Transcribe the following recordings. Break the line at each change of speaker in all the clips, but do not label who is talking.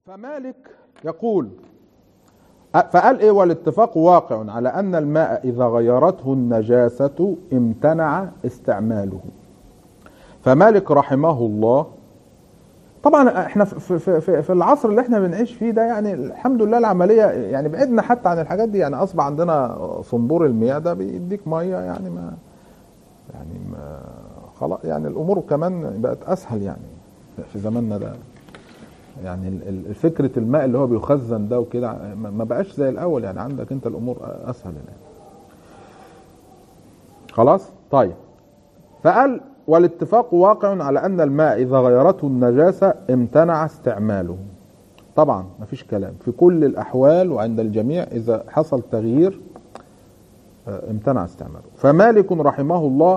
فمالك يقول فقال ايه والاتفاق واقع على ان الماء اذا غيرته النجاسة امتنع استعماله فمالك رحمه الله طبعا احنا في, في, في, في العصر اللي احنا بنعيش فيه ده يعني الحمد لله العمليه يعني بعدنا حتى عن الحاجات دي يعني اصبح عندنا صنبور المياه ده بيديك ميه يعني ما يعني ما خلاص يعني الامور كمان بقت اسهل يعني في زماننا ده يعني فكره الماء اللي هو بيخزن ده وكده ما بقاش زي الاول يعني عندك انت الامور اسهل يعني. خلاص طيب فقال والاتفاق واقع على ان الماء اذا غيرته النجاسه امتنع استعماله طبعا ما فيش كلام في كل الاحوال وعند الجميع اذا حصل تغيير امتنع استعماله فمالك رحمه الله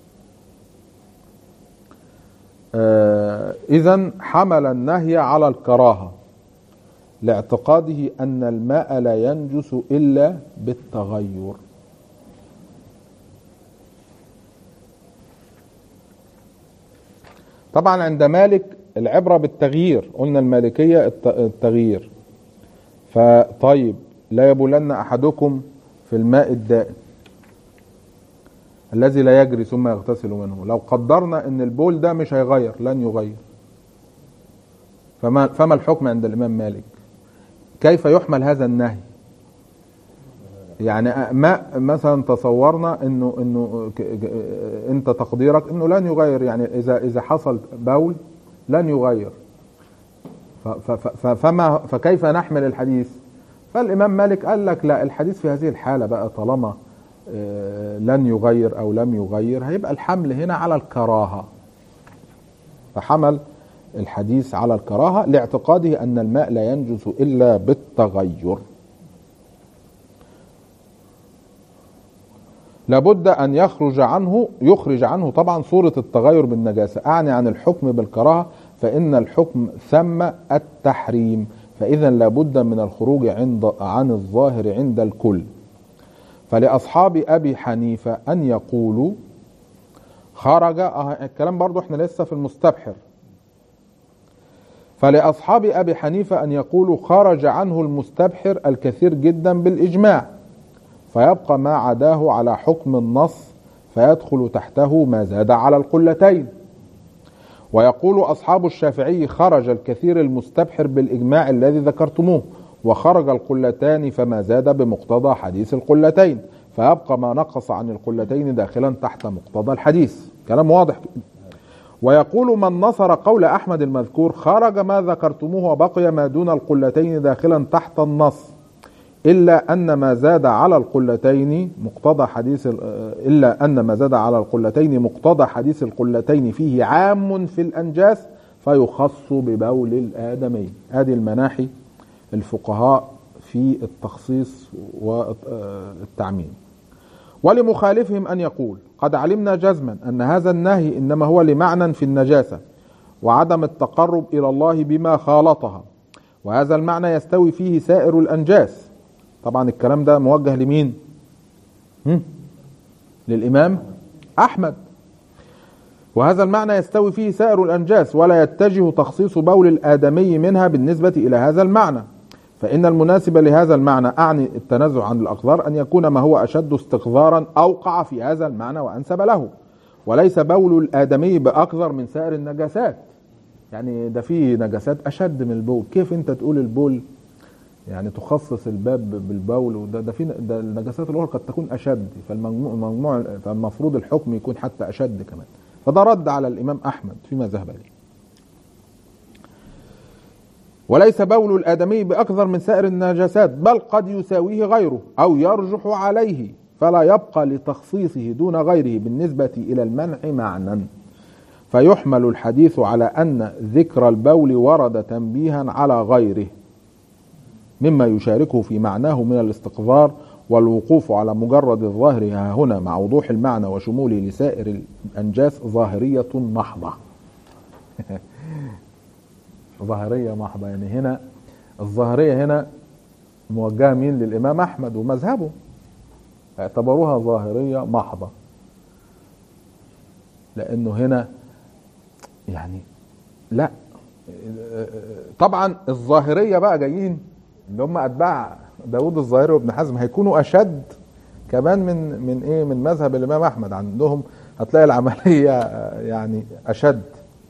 اذا حمل النهي على الكراهه لاعتقاده ان الماء لا ينجس الا بالتغير طبعا عند مالك العبره بالتغيير قلنا المالكيه التغيير فطيب لا يبولن احدكم في الماء الدائم الذي لا يجري ثم يغتسل منه لو قدرنا ان البول ده مش هيغير لن يغير فما, فما الحكم عند الامام مالك كيف يحمل هذا النهي يعني ماء مثلا تصورنا انه انه انت تقديرك انه لن يغير يعني اذا اذا حصل بول لن يغير فما فكيف نحمل الحديث فالامام مالك قال لك لا الحديث في هذه الحاله بقى طالما لن يغير او لم يغير هيبقى الحمل هنا على الكراهه فحمل الحديث على الكراهه لاعتقاده ان الماء لا ينجس الا بالتغير لابد ان يخرج عنه يخرج عنه طبعا صوره التغير بالنجاسه اعني عن الحكم بالكراهه فان الحكم ثم التحريم فاذا لابد من الخروج عند عن الظاهر عند الكل فلاصحاب ابي حنيفه ان يقولوا خرج اه الكلام برضو احنا لسه في المستبحر فلاصحاب ابي حنيفه ان يقولوا خرج عنه المستبحر الكثير جدا بالاجماع فيبقى ما عداه على حكم النص فيدخل تحته ما زاد على القلتين ويقول اصحاب الشافعي خرج الكثير المستبحر بالاجماع الذي ذكرتموه وخرج القلتان فما زاد بمقتضى حديث القلتين فيبقى ما نقص عن القلتين داخلا تحت مقتضى الحديث كلام واضح ويقول من نصر قول احمد المذكور خرج ما ذكرتموه وبقي ما دون القلتين داخلا تحت النص الا ان ما زاد على القلتين مقتضى حديث الا ان ما زاد على القلتين مقتضى حديث القلتين فيه عام في الانجاس فيخص ببول الادمي هذه المناحي الفقهاء في التخصيص والتعميم ولمخالفهم ان يقول قد علمنا جزما ان هذا النهي انما هو لمعنى في النجاسه وعدم التقرب الى الله بما خالطها وهذا المعنى يستوي فيه سائر الانجاس طبعا الكلام ده موجه لمين هم؟ للامام احمد وهذا المعنى يستوي فيه سائر الانجاس ولا يتجه تخصيص بول الادمي منها بالنسبه الى هذا المعنى فان المناسب لهذا المعنى اعني التنزع عن الاقذار ان يكون ما هو اشد استقذارا اوقع في هذا المعنى وانسب له وليس بول الادمي باقذر من سائر النجاسات يعني ده في نجاسات اشد من البول كيف انت تقول البول يعني تخصص الباب بالبول وده ده في ده النجاسات الاخرى قد تكون اشد فالمجموع المجموع فالمفروض الحكم يكون حتى اشد كمان فده رد على الامام احمد فيما ذهب اليه وليس بول الادمي باكثر من سائر النجاسات بل قد يساويه غيره او يرجح عليه فلا يبقى لتخصيصه دون غيره بالنسبه الى المنع معنى فيحمل الحديث على ان ذكر البول ورد تنبيها على غيره مما يشاركه في معناه من الاستقذار والوقوف على مجرد الظاهر ها هنا مع وضوح المعنى وشموله لسائر الأنجاس ظاهرية محضة ظاهرية محضة يعني هنا الظاهرية هنا موجهة مين للإمام أحمد ومذهبه اعتبروها ظاهرية محضة لأنه هنا يعني لا طبعا الظاهريه بقى جايين اللي هم اتباع داوود الظاهري وابن حزم هيكونوا اشد كمان من من ايه من مذهب الامام احمد عندهم هتلاقي العمليه يعني اشد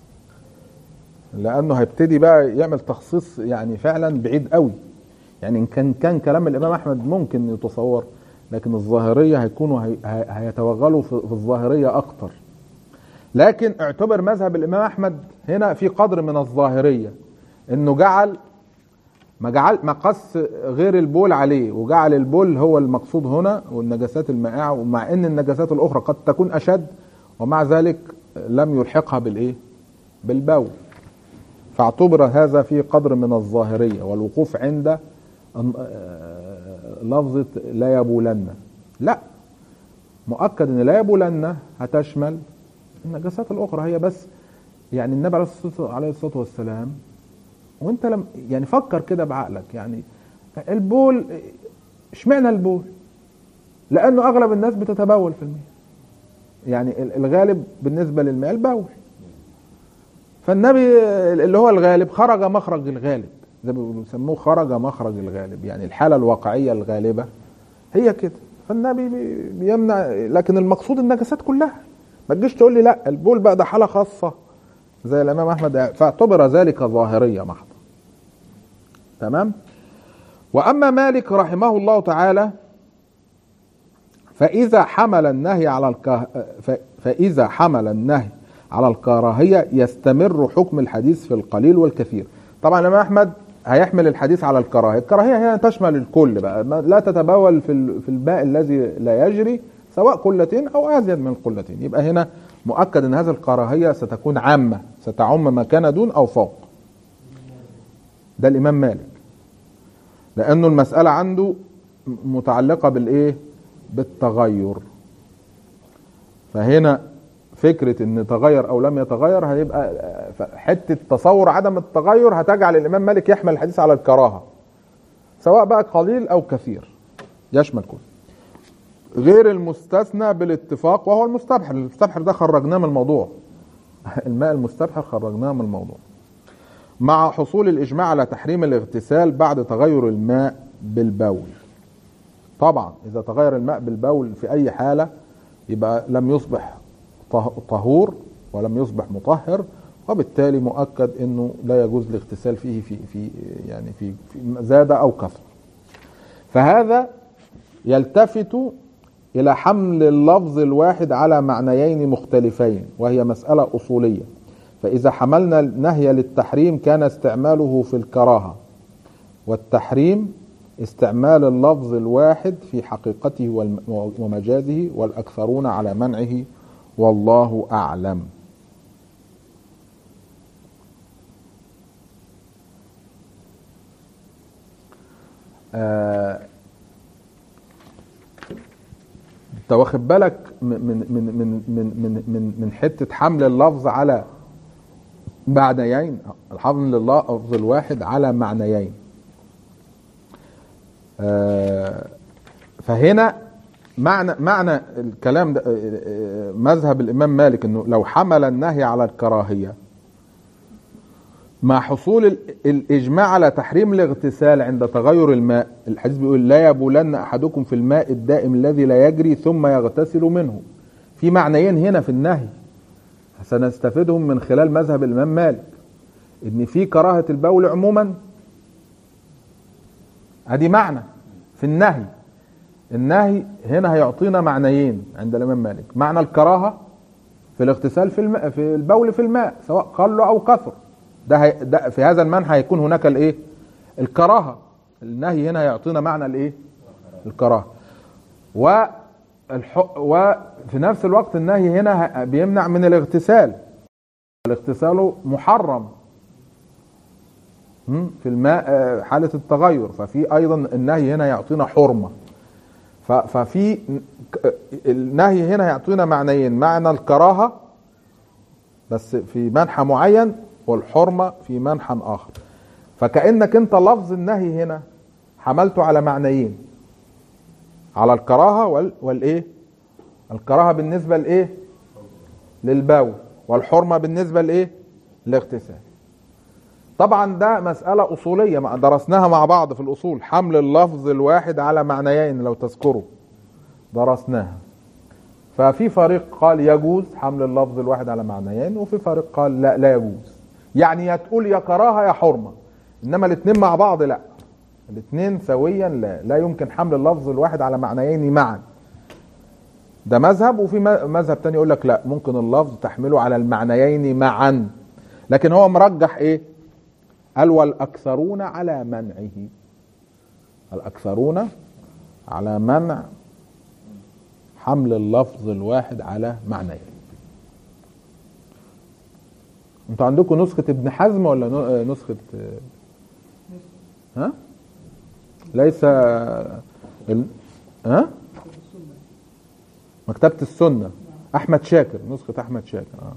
لانه هيبتدي بقى يعمل تخصيص يعني فعلا بعيد قوي يعني ان كان كان كلام الامام احمد ممكن يتصور لكن الظاهريه هيكونوا هي هيتوغلوا في الظاهريه اكتر لكن اعتبر مذهب الامام احمد هنا في قدر من الظاهريه انه جعل ما جعل ما قص غير البول عليه وجعل البول هو المقصود هنا والنجاسات المائعه ومع ان النجاسات الاخرى قد تكون اشد ومع ذلك لم يلحقها بالايه؟ بالبول فاعتبر هذا في قدر من الظاهريه والوقوف عند لفظه لا يبولن لا مؤكد ان لا يبولن هتشمل النجاسات الاخرى هي بس يعني النبي عليه الصلاه والسلام وانت لم يعني فكر كده بعقلك يعني البول اشمعنى البول؟ لانه اغلب الناس بتتبول في المياه. يعني الغالب بالنسبه للماء البول. فالنبي اللي هو الغالب خرج مخرج الغالب زي ما بيسموه خرج مخرج الغالب يعني الحاله الواقعيه الغالبه هي كده فالنبي بيمنع لكن المقصود النجاسات كلها ما تجيش تقول لي لا البول بقى ده حاله خاصه زي الامام احمد فاعتبر ذلك ظاهريه محضه تمام واما مالك رحمه الله تعالى فاذا حمل النهي على الكه... فاذا حمل النهي على الكراهيه يستمر حكم الحديث في القليل والكثير طبعا الامام احمد هيحمل الحديث على الكراهيه الكراهيه هنا تشمل الكل بقى لا تتبول في في الماء الذي لا يجري سواء قلتين او ازيد من قلتين يبقى هنا مؤكد ان هذه الكراهيه ستكون عامه ستعم ما كان دون او فوق ده الامام مالك لانه المساله عنده متعلقه بالايه بالتغير فهنا فكره ان تغير او لم يتغير هيبقى حته تصور عدم التغير هتجعل الامام مالك يحمل الحديث على الكراهه سواء بقى قليل او كثير يشمل كل غير المستثنى بالاتفاق وهو المستبحر المستبحر ده خرجناه من الموضوع الماء المستبحر خرجناه من الموضوع مع حصول الإجماع على تحريم الاغتسال بعد تغير الماء بالبول طبعا إذا تغير الماء بالبول في أي حالة يبقى لم يصبح طهور ولم يصبح مطهر وبالتالي مؤكد انه لا يجوز الاغتسال فيه في في يعني في, في زاد او كثر فهذا يلتفت الى حمل اللفظ الواحد على معنيين مختلفين وهي مساله اصوليه فاذا حملنا النهي للتحريم كان استعماله في الكراهه والتحريم استعمال اللفظ الواحد في حقيقته ومجازه والاكثرون على منعه والله اعلم آه انت واخد بالك من من من من من من, من حته حمل اللفظ على معنيين حمل اللفظ الواحد على معنيين آه فهنا معنى معنى الكلام ده مذهب الامام مالك انه لو حمل النهي على الكراهيه مع حصول الاجماع على تحريم الاغتسال عند تغير الماء الحديث بيقول لا يبولن احدكم في الماء الدائم الذي لا يجري ثم يغتسل منه في معنيين هنا في النهي سنستفيدهم من خلال مذهب الامام مالك ان في كراهه البول عموما ادي معنى في النهي النهي هنا هيعطينا معنيين عند الامام مالك معنى الكراهه في الاغتسال في الماء في البول في الماء سواء قل او كثر ده, هي ده في هذا المنهى هيكون هناك الايه الكراهه النهي هنا هيعطينا معنى الايه الكراهه و وفي نفس الوقت النهي هنا بيمنع من الاغتسال الاغتسال محرم في الماء حالة التغير ففي أيضا النهي هنا يعطينا حرمة ففي النهي هنا يعطينا معنيين معنى الكراهة بس في منحى معين والحرمة في منحى آخر فكأنك أنت لفظ النهي هنا حملته على معنيين على الكراهة وال... والإيه الكراهة بالنسبة لإيه للبول والحرمة بالنسبة لإيه الاغتسال طبعا ده مسألة أصولية ما درسناها مع بعض في الأصول حمل اللفظ الواحد على معنيين لو تذكروا درسناها ففي فريق قال يجوز حمل اللفظ الواحد على معنيين وفي فريق قال لا لا يجوز يعني يا تقول يا كراهة يا حرمة إنما الاثنين مع بعض لا الاثنين سويا لا لا يمكن حمل اللفظ الواحد على معنيين معا ده مذهب وفي م- مذهب تاني يقول لك لا ممكن اللفظ تحمله على المعنيين معا لكن هو مرجح ايه قال والاكثرون على منعه الاكثرون على منع حمل اللفظ الواحد على معنيين انتوا عندكم نسخة ابن حزم ولا نو- آه، نسخة آه، ها ليس ال... ها مكتبة السنة أحمد شاكر نسخة أحمد شاكر آه.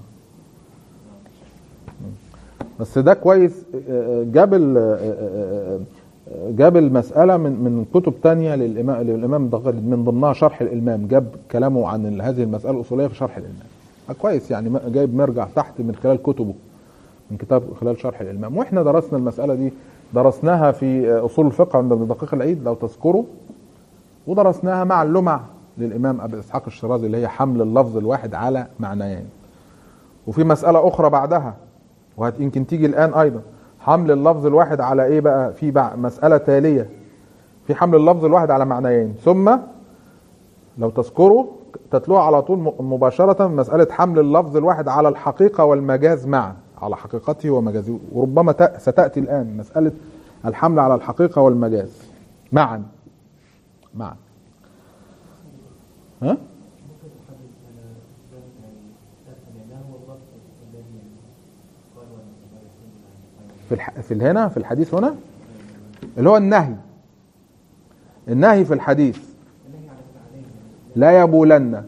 بس ده كويس آه، جاب ال- آه، آه، آه، جاب المسألة من من كتب تانية للإمام للإمام الدغري من ضمنها شرح الإلمام جاب كلامه عن ال- هذه المسألة الأصولية في شرح الإلمام آه، كويس يعني ما- جايب مرجع تحت من خلال كتبه من كتاب خلال شرح الإلمام وإحنا درسنا المسألة دي درسناها في آه، أصول الفقه عند ابن دقيق العيد لو تذكروا ودرسناها مع اللمع للإمام أبي إسحاق الشرازي اللي هي حمل اللفظ الواحد على معنيين وفي مسألة أخرى بعدها وهت يمكن تيجي الآن أيضا حمل اللفظ الواحد على إيه بقى في بقى مسألة تالية في حمل اللفظ الواحد على معنيين ثم لو تذكروا تتلوها على طول م- مباشرة مسألة حمل اللفظ الواحد على الحقيقة والمجاز معا على حقيقته ومجازه وربما ت- ستأتي الآن مسألة الحمل على الحقيقة والمجاز معا معا ها؟ في الح... في هنا في الحديث هنا اللي هو النهي النهي في الحديث لا يبولن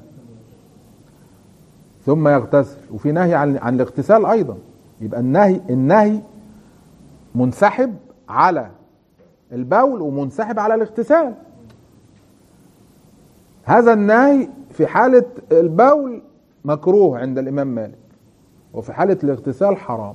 ثم يغتسل وفي نهي عن عن الاغتسال ايضا يبقى النهي النهي منسحب على البول ومنسحب على الاغتسال هذا النهي في حالة البول مكروه عند الإمام مالك وفي حالة الاغتسال حرام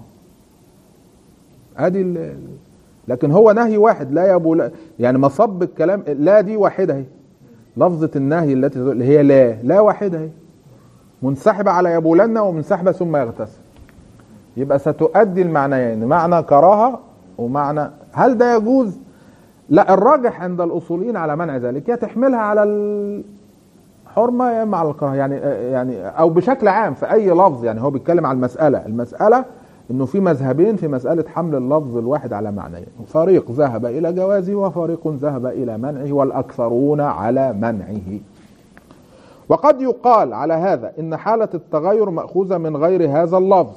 ادي ال- لكن هو نهي واحد لا يبول يعني مصب الكلام لا دي واحده اهي لفظه النهي التي اللي هي لا لا واحده اهي منسحبه على يبولن ومنسحبه ثم يغتسل يبقى ستؤدي المعنيين معنى كراهه ومعنى هل ده يجوز لا الراجح عند الاصوليين على منع ذلك يا تحملها على الحرمه يا اما على الكراهه يعني يعني او بشكل عام في اي لفظ يعني هو بيتكلم على المساله المساله انه في مذهبين في مساله حمل اللفظ الواحد على معنيين فريق ذهب الى جوازه وفريق ذهب الى منعه والاكثرون على منعه وقد يقال على هذا ان حاله التغير ماخوذه من غير هذا اللفظ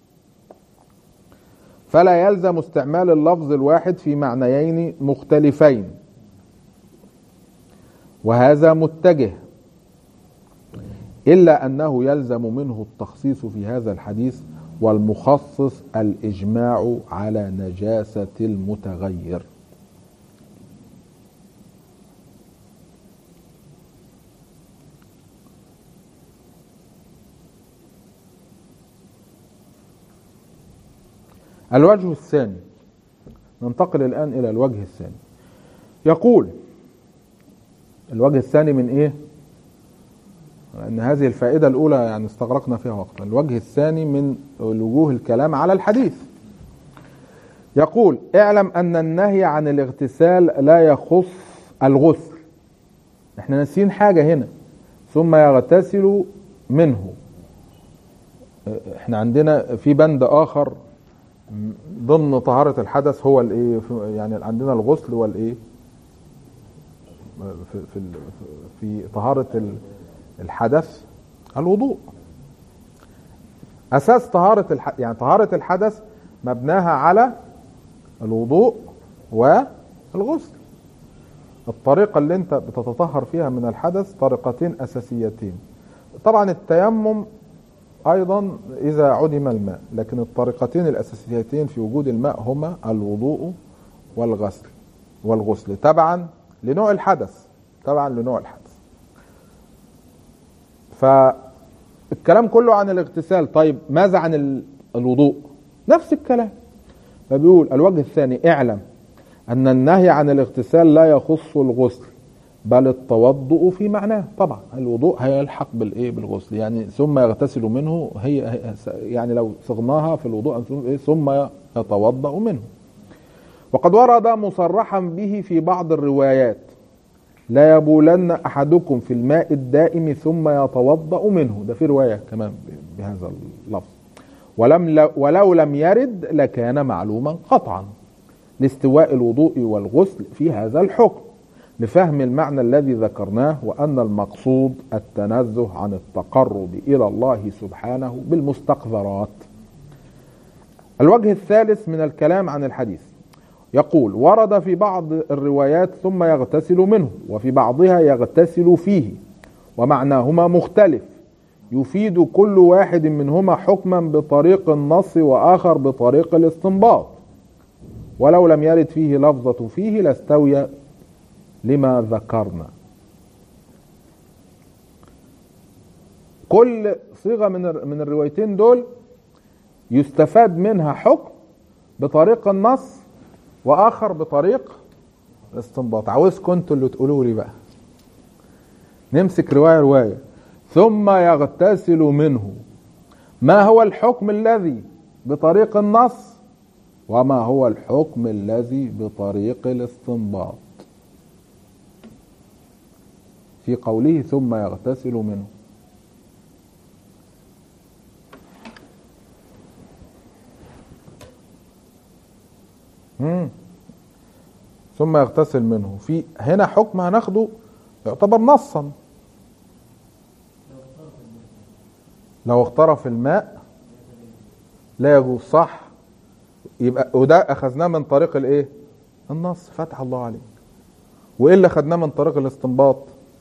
فلا يلزم استعمال اللفظ الواحد في معنيين مختلفين وهذا متجه الا انه يلزم منه التخصيص في هذا الحديث والمخصص الاجماع على نجاسه المتغير الوجه الثاني ننتقل الآن إلى الوجه الثاني يقول الوجه الثاني من إيه لأن هذه الفائدة الأولى يعني استغرقنا فيها وقتا الوجه الثاني من وجوه الكلام على الحديث يقول اعلم أن النهي عن الاغتسال لا يخص الغسل احنا ناسيين حاجة هنا ثم يغتسل منه احنا عندنا في بند آخر ضمن طهارة الحدث هو الايه يعني عندنا الغسل والايه في في في طهارة الحدث الوضوء اساس طهارة الح... يعني طهارة الحدث مبناها على الوضوء والغسل الطريقة اللي انت بتتطهر فيها من الحدث طريقتين اساسيتين طبعا التيمم ايضا اذا عدم الماء لكن الطريقتين الاساسيتين في وجود الماء هما الوضوء والغسل والغسل تبعا لنوع الحدث تبعا لنوع الحدث فالكلام كله عن الاغتسال طيب ماذا عن الوضوء نفس الكلام فبيقول الوجه الثاني اعلم أن النهي عن الاغتسال لا يخص الغسل بل التوضؤ في معناه طبعا الوضوء هيلحق بالايه بالغسل يعني ثم يغتسل منه هي هي- يعني لو صغناها في الوضوء إيه؟ ثم يتوضأ منه وقد ورد مصرحا به في بعض الروايات لا يبولن احدكم في الماء الدائم ثم يتوضأ منه ده في روايه كمان بهذا اللفظ ولم ولو لم يرد لكان معلوما قطعا لاستواء الوضوء والغسل في هذا الحكم لفهم المعنى الذي ذكرناه وان المقصود التنزه عن التقرب الى الله سبحانه بالمستقذرات. الوجه الثالث من الكلام عن الحديث يقول ورد في بعض الروايات ثم يغتسل منه وفي بعضها يغتسل فيه ومعناهما مختلف يفيد كل واحد منهما حكما بطريق النص واخر بطريق الاستنباط ولو لم يرد فيه لفظة فيه لاستوي لما ذكرنا كل صيغة من من الروايتين دول يستفاد منها حكم بطريق النص واخر بطريق الاستنباط عاوزكم انتوا اللي تقولوا لي بقى نمسك روايه روايه ثم يغتسل منه ما هو الحكم الذي بطريق النص وما هو الحكم الذي بطريق الاستنباط في قوله ثم يغتسل منه مم. ثم يغتسل منه في هنا حكم هناخده يعتبر نصا لو اغترف الماء لا يجوز صح يبقى وده اخذناه من طريق الايه النص فتح الله عليك وايه اللي اخذناه من طريق الاستنباط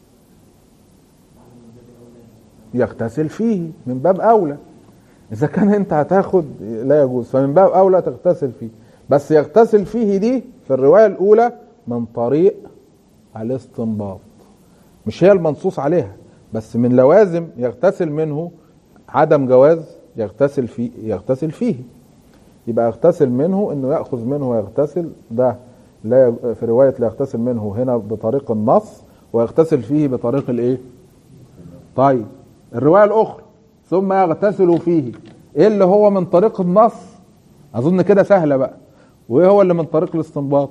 يغتسل فيه من باب اولى اذا كان انت هتاخد لا يجوز فمن باب اولى تغتسل فيه بس يغتسل فيه دي في الروايه الاولى من طريق الاستنباط مش هي المنصوص عليها بس من لوازم يغتسل منه عدم جواز يغتسل فيه يغتسل فيه يبقى يغتسل منه انه ياخذ منه ويغتسل ده لا يج- في روايه لا يغتسل منه هنا بطريق النص ويغتسل فيه بطريق الايه؟ طيب الروايه الاخرى ثم يغتسل فيه ايه اللي هو من طريق النص؟ اظن كده سهله بقى وايه هو اللي من طريق الاستنباط؟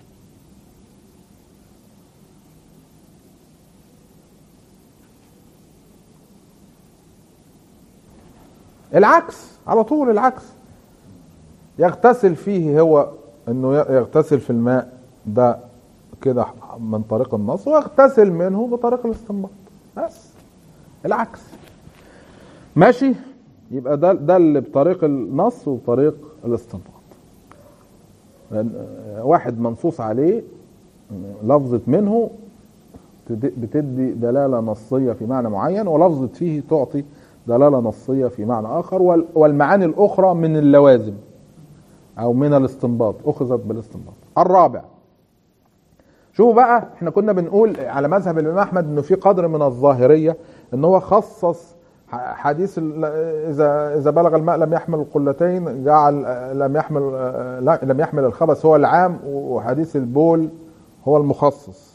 العكس على طول العكس يغتسل فيه هو انه يغتسل في الماء ده كده من طريق النص ويغتسل منه بطريق الاستنباط بس العكس ماشي يبقى ده ده اللي بطريق النص وبطريق الاستنباط لأن واحد منصوص عليه لفظة منه تد- بتدي دلالة نصية في معنى معين ولفظة فيه تعطي دلالة نصية في معنى آخر وال- والمعاني الأخرى من اللوازم أو من الاستنباط أخذت بالاستنباط الرابع شوفوا بقى احنا كنا بنقول على مذهب الإمام أحمد إنه في قدر من الظاهرية إن هو خصص ح- حديث ال- إذا إذا بلغ الماء لم يحمل القلتين جعل لم يحمل لا- لم يحمل الخبث هو العام وحديث البول هو المخصص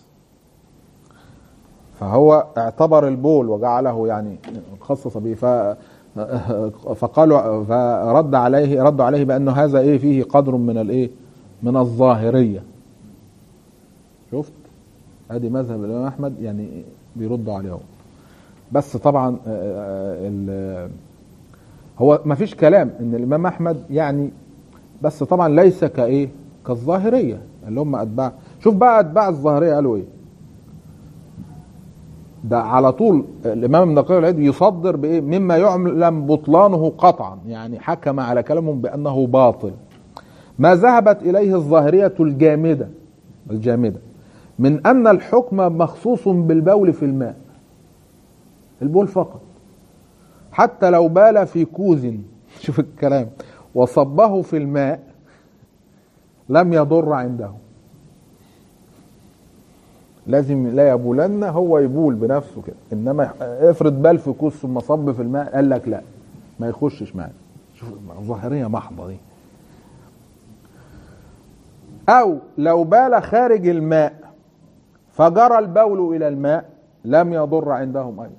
فهو اعتبر البول وجعله يعني خصص به ف فقالوا فرد عليه رد عليه بانه هذا ايه فيه قدر من الايه من الظاهريه شفت ادي مذهب الامام احمد يعني بيردوا عليه اهو بس طبعا آه، آه، ال- هو ما فيش كلام ان الامام احمد يعني بس طبعا ليس كايه كالظاهريه اللي هم اتباع شوف بقى اتباع الظاهريه قالوا ايه ده على طول الامام ابن دقيق العيد يصدر بايه مما يعلم بطلانه قطعا يعني حكم على كلامهم بانه باطل ما ذهبت اليه الظاهريه الجامده الجامده من ان الحكم مخصوص بالبول في الماء البول فقط حتى لو بال في كوز شوف الكلام وصبه في الماء لم يضر عنده لازم لا يبولن هو يبول بنفسه كده انما افرض بال في كوز ثم صب في الماء قال لك لا ما يخشش معانا شوف ظاهريه محضه دي أو لو بال خارج الماء فجرى البول إلى الماء لم يضر عندهم أيضا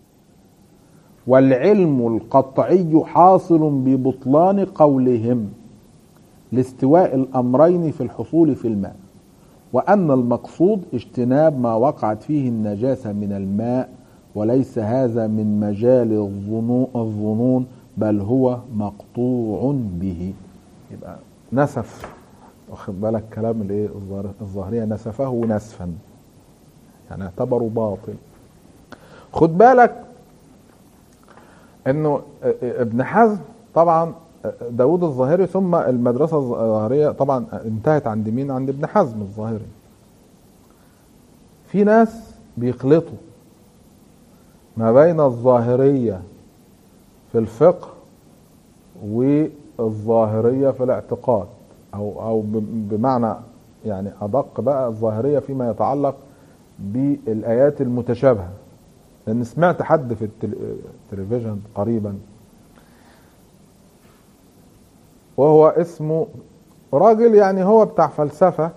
والعلم القطعي حاصل ببطلان قولهم لاستواء الأمرين في الحصول في الماء وأن المقصود اجتناب ما وقعت فيه النجاسة من الماء وليس هذا من مجال الظنون بل هو مقطوع به يبقى نسف واخد بالك كلام الايه الظاهريه نسفه نسفا يعني اعتبره باطل خد بالك انه ابن حزم طبعا داود الظاهري ثم المدرسة الظاهرية طبعا انتهت عند مين عند ابن حزم الظاهري في ناس بيخلطوا ما بين الظاهرية في الفقه والظاهرية في الاعتقاد أو أو بمعنى يعني أدق بقى الظاهرية فيما يتعلق بالآيات المتشابهة لأن سمعت حد في التلفزيون قريبا وهو اسمه راجل يعني هو بتاع فلسفة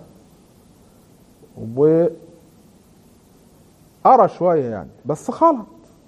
و قرا شوية يعني بس خلط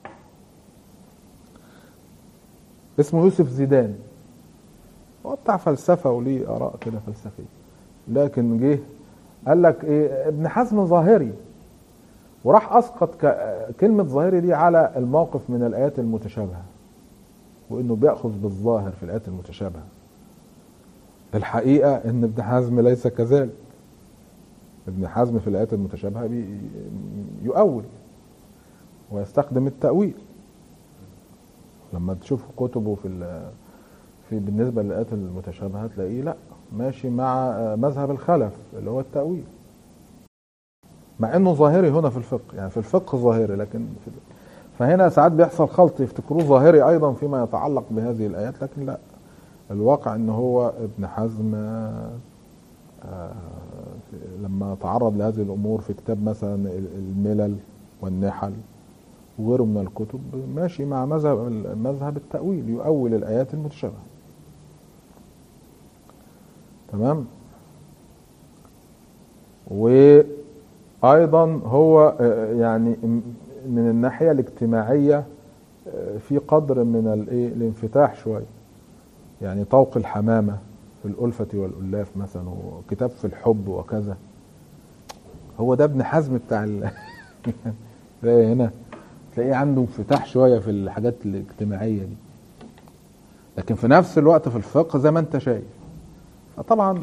اسمه يوسف زيدان هو بتاع فلسفة وليه آراء كده فلسفية لكن جه قال لك ايه ابن حزم ظاهري وراح اسقط كلمة ظاهري دي على الموقف من الآيات المتشابهة وانه بيأخذ بالظاهر في الآيات المتشابهة الحقيقة ان ابن حزم ليس كذلك ابن حزم في الآيات المتشابهة يؤول ويستخدم التأويل لما تشوف كتبه في في بالنسبة للآيات المتشابهة تلاقيه لا ماشي مع مذهب الخلف اللي هو التأويل مع انه ظاهري هنا في الفقه يعني في الفقه ظاهري لكن في فهنا ساعات بيحصل خلط يفتكروه ظاهري ايضا فيما يتعلق بهذه الايات لكن لا الواقع ان هو ابن حزم لما تعرض لهذه الامور في كتاب مثلا الملل والنحل وغيره من الكتب ماشي مع مذهب مذهب التاويل يؤول الايات المتشابهه تمام وايضا هو يعني من الناحيه الاجتماعيه في قدر من الايه الانفتاح شويه يعني طوق الحمامه في الألفة والألاف مثلا وكتاب في الحب وكذا هو ده ابن حزم بتاع ال... تلاقي هنا تلاقيه عنده انفتاح شوية في الحاجات الاجتماعية دي لكن في نفس الوقت في الفقه زي ما انت شايف فطبعا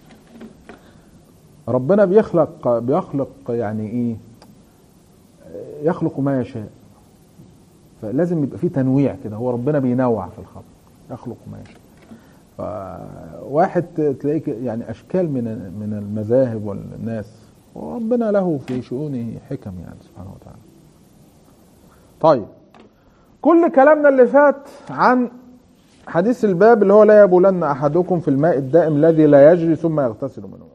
ربنا بيخلق بيخلق يعني ايه يخلق ما يشاء فلازم يبقى في تنويع كده هو ربنا بينوع في الخلق يخلق ما يشاء واحد تلاقيك يعني اشكال من من المذاهب والناس وربنا له في شؤونه حكم يعني سبحانه وتعالى. طيب كل كلامنا اللي فات عن حديث الباب اللي هو لا يبولن احدكم في الماء الدائم الذي لا يجري ثم يغتسل منه.